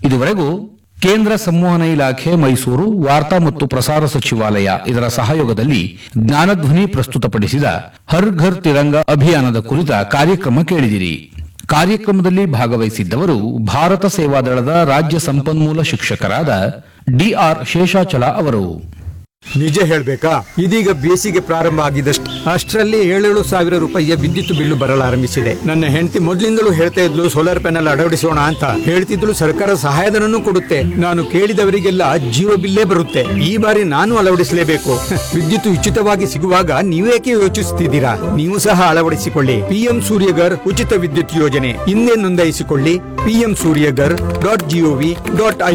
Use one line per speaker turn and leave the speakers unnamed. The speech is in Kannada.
ಇದುವರೆಗೂ ಕೇಂದ್ರ ಸಂವಹನ ಇಲಾಖೆ ಮೈಸೂರು ವಾರ್ತಾ ಮತ್ತು ಪ್ರಸಾರ ಸಚಿವಾಲಯ ಇದರ ಸಹಯೋಗದಲ್ಲಿ ಜ್ಞಾನಧ್ವನಿ ಪ್ರಸ್ತುತಪಡಿಸಿದ ಹರ್ ಘರ್ ತಿರಂಗ ಅಭಿಯಾನದ ಕುರಿತ ಕಾರ್ಯಕ್ರಮ ಕೇಳಿದಿರಿ ಕಾರ್ಯಕ್ರಮದಲ್ಲಿ ಭಾಗವಹಿಸಿದ್ದವರು ಭಾರತ ಸೇವಾದಳದ ರಾಜ್ಯ ಸಂಪನ್ಮೂಲ ಶಿಕ್ಷಕರಾದ ಡಿಆರ್ ಶೇಷಾಚಲ ಅವರು
ನಿಜ ಹೇಳ್ಬೇಕಾ ಇದೀಗ ಬೇಸಿಗೆ ಪ್ರಾರಂಭ ಆಗಿದಷ್ಟು ಅಷ್ಟರಲ್ಲಿ ಏಳೇಳು ಸಾವಿರ ರೂಪಾಯಿಯ ವಿದ್ಯುತ್ ಬಿಲ್ಲು ಬರಲಾರಂಭಿಸಿದೆ ನನ್ನ ಹೆಂಡತಿ ಮೊದ್ಲಿಂದಲೂ ಹೇಳ್ತಾ ಇದ್ಲು ಸೋಲಾರ್ ಪ್ಯಾನೆಲ್ ಅಳವಡಿಸೋಣ ಅಂತ ಹೇಳ್ತಿದ್ಲು ಸರ್ಕಾರ ಸಹಾಯಧನನೂ ಕೊಡುತ್ತೆ ನಾನು ಕೇಳಿದವರಿಗೆಲ್ಲ ಜೀರೋ ಬಿಲ್ಲೇ ಬರುತ್ತೆ ಈ ಬಾರಿ ನಾನು ಅಳವಡಿಸಲೇಬೇಕು ವಿದ್ಯುತ್ ಉಚಿತವಾಗಿ ಸಿಗುವಾಗ ನೀವೇಕೆ ಯೋಚಿಸುತ್ತಿದ್ದೀರಾ ನೀವು ಸಹ ಅಳವಡಿಸಿಕೊಳ್ಳಿ ಪಿಎಂ ಸೂರ್ಯಗರ್ ಉಚಿತ ವಿದ್ಯುತ್ ಯೋಜನೆ ಹಿಂದೆ ನೋಂದಾಯಿಸಿಕೊಳ್ಳಿ PM Suryaghar dot gov dot I